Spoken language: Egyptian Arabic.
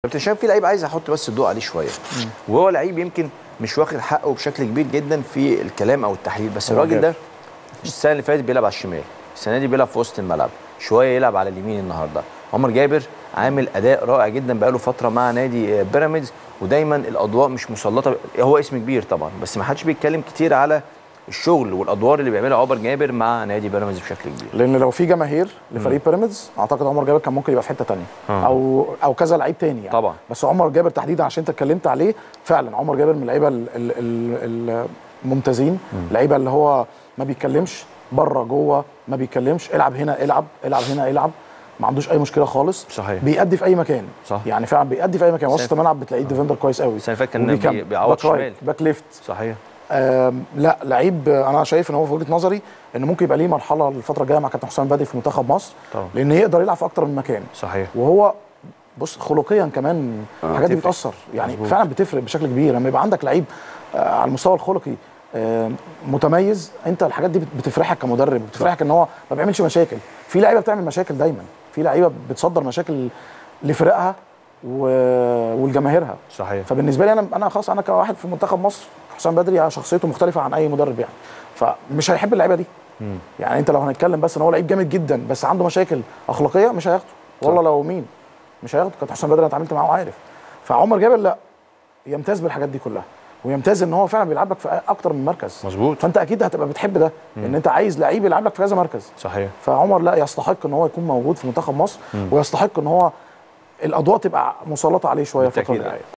كابتن شايف في لعيب عايز احط بس الضوء عليه شويه وهو لعيب يمكن مش واخد حقه بشكل كبير جدا في الكلام او التحليل بس عمر الراجل ده جابر. السنه اللي فاتت بيلعب على الشمال السنه دي بيلعب في وسط الملعب شويه يلعب على اليمين النهارده عمر جابر عامل اداء رائع جدا بقاله فتره مع نادي آه، بيراميدز ودايما الاضواء مش مسلطه هو اسم كبير طبعا بس ما حدش بيتكلم كتير على الشغل والادوار اللي بيعملها عمر جابر مع نادي بيراميدز بشكل كبير لان لو في جماهير لفريق بيراميدز اعتقد عمر جابر كان ممكن يبقى في حته تانية آه. او او كذا لعيب تاني يعني طبعا. بس عمر جابر تحديدا عشان انت اتكلمت عليه فعلا عمر جابر من اللعيبه ال- ال- ال- الممتازين لعيبه اللي هو ما بيتكلمش بره جوه ما بيتكلمش العب هنا العب العب هنا العب ما عندوش اي مشكله خالص صحيح. بيأدي في اي مكان صح. يعني فعلا بيأدي في اي مكان وسط السنة- الملعب بتلاقيه ديفندر كويس قوي السنة اللي فاتت كان وبيكمل. بي- بيعوض باك رايت، شمال. باك ليفت صحيح آم، لا لعيب آه، انا شايف ان هو في وجهه نظري ان ممكن يبقى ليه مرحله الفتره الجايه مع كابتن حسام بدري في منتخب مصر طبعا. لان يقدر يلعب في اكتر من مكان صحيح وهو بص خلقيا كمان الحاجات دي بتفرق. بتاثر يعني مظبوط. فعلا بتفرق بشكل كبير لما يبقى عندك لعيب آه، على المستوى الخلقي آه، متميز انت الحاجات دي بت- بتفرحك كمدرب بتفرحك ان هو ما بيعملش مشاكل في لعيبه بتعمل مشاكل دايما في لعيبه بتصدر مشاكل لفرقها و- ولجماهيرها صحيح فبالنسبه لي انا انا خلاص انا كواحد في منتخب مصر حسام بدري شخصيته مختلفه عن اي مدرب يعني فمش هيحب اللعيبه دي يعني انت لو هنتكلم بس ان هو لعيب جامد جدا بس عنده مشاكل اخلاقيه مش هياخده والله لو مين مش هياخده كابتن حسام بدري انا اتعاملت معاه وعارف فعمر جابر لا يمتاز بالحاجات دي كلها ويمتاز ان هو فعلا بيلعب لك في اكتر من مركز مظبوط فانت اكيد هتبقى بتحب ده ان انت عايز لعيب يلعب لك في كذا مركز صحيح فعمر لا يستحق ان هو يكون موجود في منتخب مصر ويستحق ان هو الاضواء تبقى مسلطه عليه شويه الفتره بالتأكيد. اللي جايه